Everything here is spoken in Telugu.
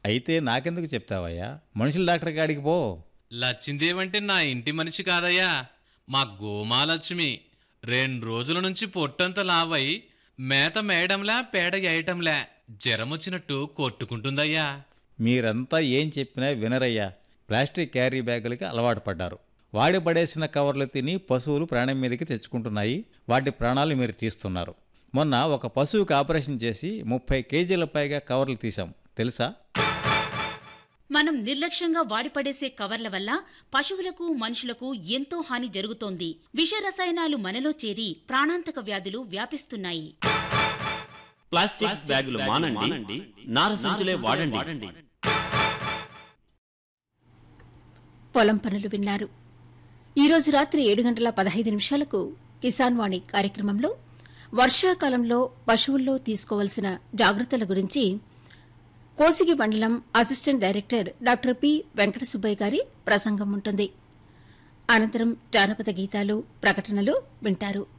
అయితే నాకెందుకు చెప్తావయ్యా మనుషుల డాక్టర్ కాడికి పో లచ్చిందేవంటే నా ఇంటి మనిషి కాదయ్యా మా గోమాలక్ష్మి రెండు రోజుల నుంచి పొట్టంత లావై మేత మేయడంలా పేడ వేయటంలా జ్వరమొచ్చినట్టు కొట్టుకుంటుందయ్యా మీరంతా ఏం చెప్పినా వినరయ్యా ప్లాస్టిక్ క్యారీ బ్యాగులకి అలవాటు పడ్డారు వాడి పడేసిన కవర్లు తిని పశువులు ప్రాణం మీదకి తెచ్చుకుంటున్నాయి వాటి ప్రాణాలు మీరు తీస్తున్నారు మొన్న ఒక పశువుకి ఆపరేషన్ చేసి ముప్పై కేజీల పైగా కవర్లు తీసాం తెలుసా మనం నిర్లక్ష్యంగా వాడిపడేసే కవర్ల వల్ల పశువులకు మనుషులకు ఎంతో హాని జరుగుతోంది విష రసాయనాలు మనలో చేరి ప్రాణాంతక వ్యాధులు వ్యాపిస్తున్నాయి ప్లాస్టిక్ బ్యాగులు మానండి నార సంచులే వాడండి పొలం పనులు విన్నారు ఈరోజు రాత్రి ఏడు గంటల పదహైదు నిమిషాలకు కిసాన్ వాణి కార్యక్రమంలో వర్షాకాలంలో పశువుల్లో తీసుకోవలసిన జాగ్రత్తల గురించి కోసిగి మండలం assistant director doctor P Venkata Subbaiah గారి ప్రసంగం ఉంటుంది అనంతరం జానపద గీతాలు ప్రకటనలు వింటారు